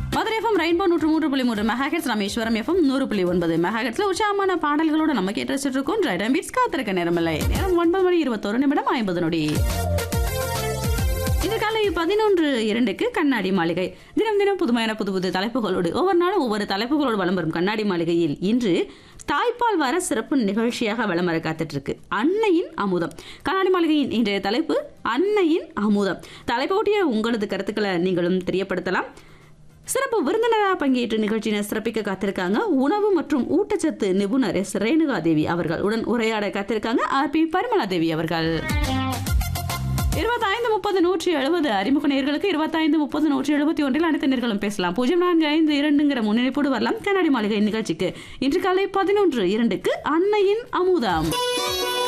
Madurai FM rainbow நூற்று மூன்று புள்ளி மூன்று மெகாஹெட்ஸ் ராமேஸ்வரம் எஃப்எம் நூறு புள்ளி ஒன்பது மெகாஹெட்ஸ்ல உற்சாகமான பாடல்களோட நம்ம கேட்டு வச்சுட்டு இருக்கோம் ரைடம் பீட்ஸ் காத்திருக்க நேரமில்லை நேரம் ஒன்பது மணி இருபத்தொரு நிமிடம் ஐம்பது நொடி இந்த காலை பதினொன்று இரண்டுக்கு கண்ணாடி மாளிகை தினம் தினம் புதுமையான புது புது தலைப்புகளோடு ஒவ்வொரு நாளும் ஒவ்வொரு தலைப்புகளோடு வலம் வரும் கண்ணாடி மாளிகையில் இன்று தாய்ப்பால் வார சிறப்பு நிகழ்ச்சியாக வலம் வர காத்துட்டு இருக்கு அன்னையின் அமுதம் கண்ணாடி மாளிகையின் இன்றைய தலைப்பு அன்னையின் அமுதம் தலைப்போட்டிய உங்களது கருத்துக்களை நீங்களும் தெரியப்படுத்தலாம் சிறப்பு விருந்தினராக பங்கேற்று நிகழ்ச்சியினை சிறப்பிக்க காத்திருக்காங்க உணவு மற்றும் ஊட்டச்சத்து நிபுணர் எஸ் ரேணுகா தேவி அவர்கள் உடன் உரையாட காத்திருக்காங்க ஆர் பி பரிமலா தேவி அவர்கள் இருபத்தைந்து முப்பது நூற்றி எழுபது அறிமுக நேர்களுக்கு இருபத்தைந்து முப்பது நூற்றி எழுபத்தி ஒன்றில் அனைத்து நேர்களும் பேசலாம் பூஜ்ஜியம் நான்கு ஐந்து இரண்டுங்கிற முன்னிலைப்போடு வரலாம் கண்ணாடி மாளிகை நிகழ்ச்சிக்கு இன்று காலை பதினொன்று இரண்டுக்கு அன்னையின் அமுதம்